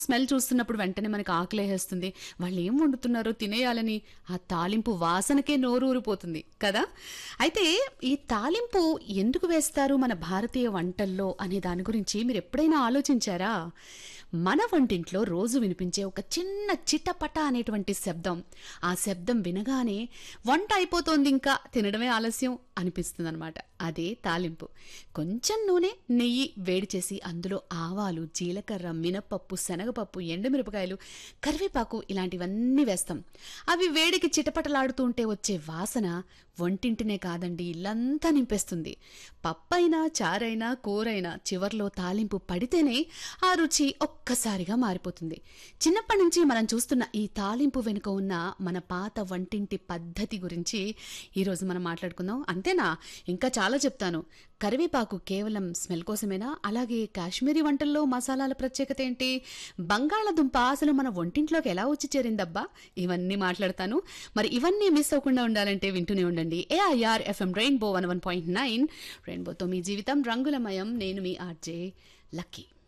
smell చూస్తున్నప్పుడు వెంటనే మనకి ఆకలేసేస్తుంది వాళ్ళు ఏం వండుతున్నారో తినేయాలని ఆ తాలింపు వాసనకే నోరు ఊరిపోతుంది కదా అయితే ఈ తాలింపు ఎందుకు వేస్తారు మన భారతీయ వంటల్లో అనే దాని గురించి మీరు ఎప్పుడైనా ఆలోచించారా మన వంటింట్లో రోజు వినిపించే ఒక చిన్న చిటపట అనేటువంటి శబ్దం ఆ శబ్దం వినగానే వంట అయిపోతోంది ఇంకా తినడమే ఆలస్యం అనిపిస్తుంది అనమాట అదే తాలింపు కొంచెం నూనె నెయ్యి వేడి చేసి అందులో ఆవాలు జీలకర్ర మినపప్పు శనగపప్పు ఎండుమిరపకాయలు కరివేపాకు ఇలాంటివన్నీ వేస్తాం అవి వేడికి చిటపటలాడుతూ ఉంటే వచ్చే వాసన వంటింటినే కాదండి ఇల్లంతా నింపేస్తుంది పప్పైనా చారైనా కూరైనా చివర్లో తాలింపు పడితేనే ఆ రుచి ఒక్కసారిగా మారిపోతుంది చిన్నప్పటి నుంచి మనం చూస్తున్న ఈ తాలింపు వెనుక ఉన్న మన పాత వంటింటి పద్ధతి గురించి ఈరోజు మనం మాట్లాడుకుందాం అంతేనా ఇంకా చాలా చెప్తాను కరివేపాకు కేవలం స్మెల్ కోసమేనా అలాగే కాశ్మీరీ వంటల్లో మసాలాల ప్రత్యేకత ఏంటి బంగాళదుంప అసలు మన వంటింట్లోకి ఎలా వచ్చి చేరిందబ్బా ఇవన్నీ మాట్లాడతాను మరి ఇవన్నీ మిస్ అవ్వకుండా ఉండాలంటే వింటూనే ఉండండి AIR FM Rainbow one one point nine రెయిన్బోతో మీ జీవితం రంగులమయం నేను మీ ఆర్జే లక్కీ